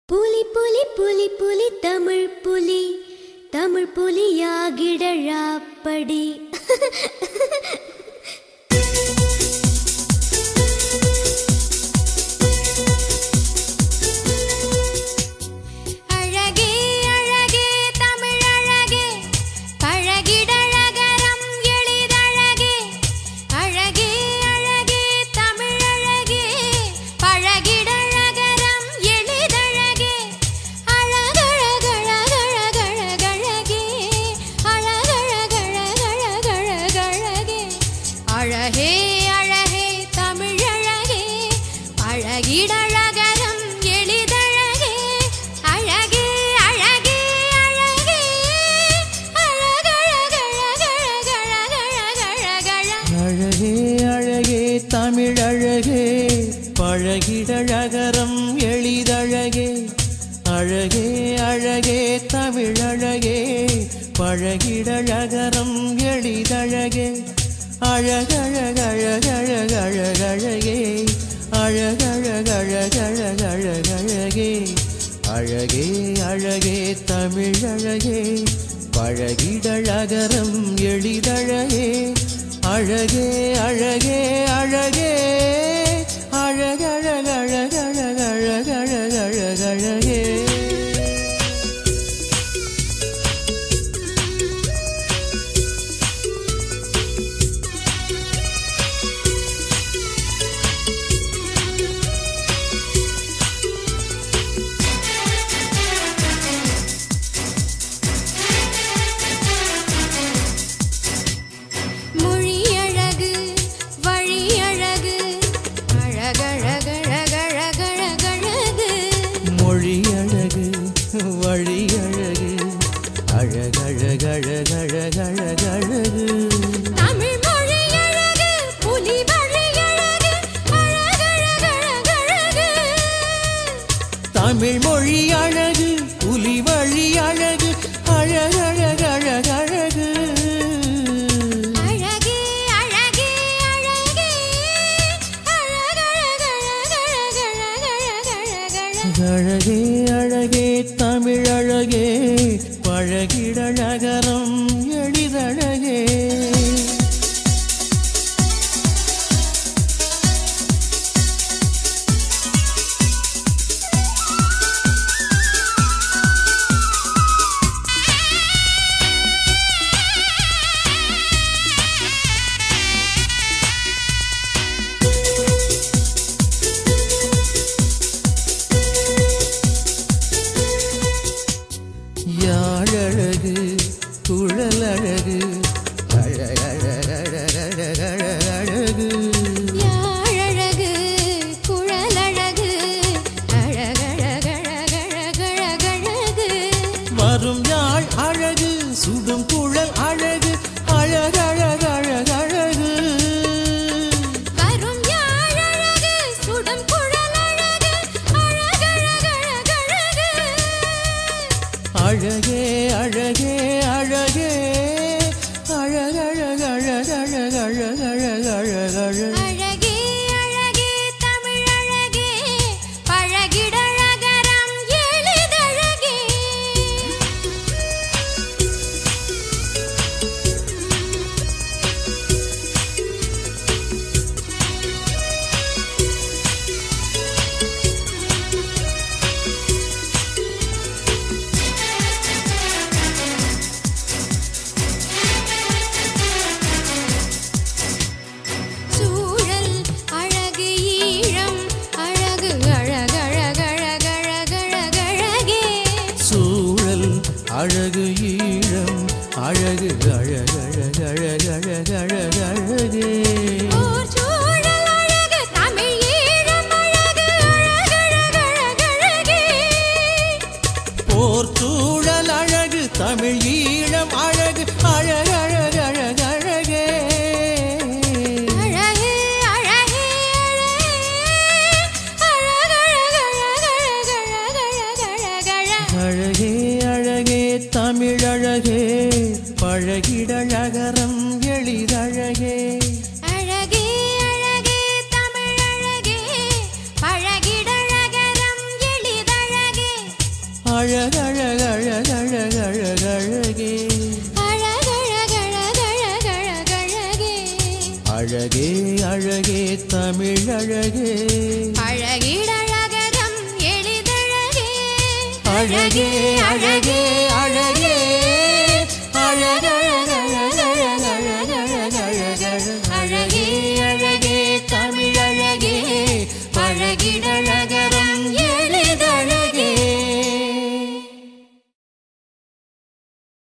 புலி புலி புலி புலி தமிழ் புலி தமிழ் புலியாகிடழாப்படி அழகே அழகே தமிழ் அழகே பழகிடழகரம் எளிதழகே அழகே அழகே தமிழ் அழகே பழகிடழகரம் எளிதழகே அழகழகழகழகழகழகே அழகழகழகழகழகழகே அழகே அழகே தமிழ் அழகே பழகிடழகரம் எளிதழகே அழகே அழகே அழகே அழகழகழகழகழகழகழ அழகே அழகே தமிழழகே பழகிடழகரம் எளிதழகே அழகே அழகே தமிழழகே பழகிடழகரம் எளிதழகே அழகழகழகழகழகழகே அழகழகழகழகழகழகே அழகே அழகே தமிழழகே பழகிடழகரம் எளிதழகே அழகே அழகே அழகே அழகழகழகழகழகழகழகே மொழியழகு வழியழகு அழகழகழகழகழகழகு மொழியழகு வழியழகு அழகழகழகழகழகழகு தமிழ் மொழியழகு புலி வழியழகு அழகழகழகழகு தமிழ் மொழி அழகு புலி வழி அழகு அழகழகழகழகு அழகே அழகே அழகே அழகழகழகழகழகழகழ அழகே அழகே தமிழழகே பழகிடழகரம் எளிதழகே யாழழகு குழலழகு அழகழகழகழகழகு யாழழகு குழலழகு அழகழகழகழகழகழகு வரும் யாழ் அழகு சுடும் குழல் அழகு அழகழகழகழகு வரும் யாழழகு சுடும் குழலழகு அழகழகழகழகு அழகே அழகே அழகே அழகழகழகழகழகழகழகு அழகே அழகே தமிழ் அழகே பழகிடழகரம் எளிதழகே சூழல் அழகு ஈழம் அழகு அழகழகழகழகழகழகே சூழல் அழகு ஈழம் அழகு அழகழகழகழகழகழகே ஓர் சூழல் அழகு தமிழ் ஈழம் அழகு அழகழகழகழகே போர் சூழல் அழகு தமிழ் ஈழம் அழகு அழகழகழகழகே அழகே அழகே அழகழகழகழகழகழகழ அழகே அழகே தமிழழகே பழகிடழகரம் எளிதழகே அழகே அழகே தமிழ் அழகே பழகிடழகரம் எளிதழகே அழகழகழகழகழகழகே அழகழகழகழகழகழகே அழகே அழகே தமிழ் அழகே அழகிடழகரம் எளிதழகே அழகே அழகே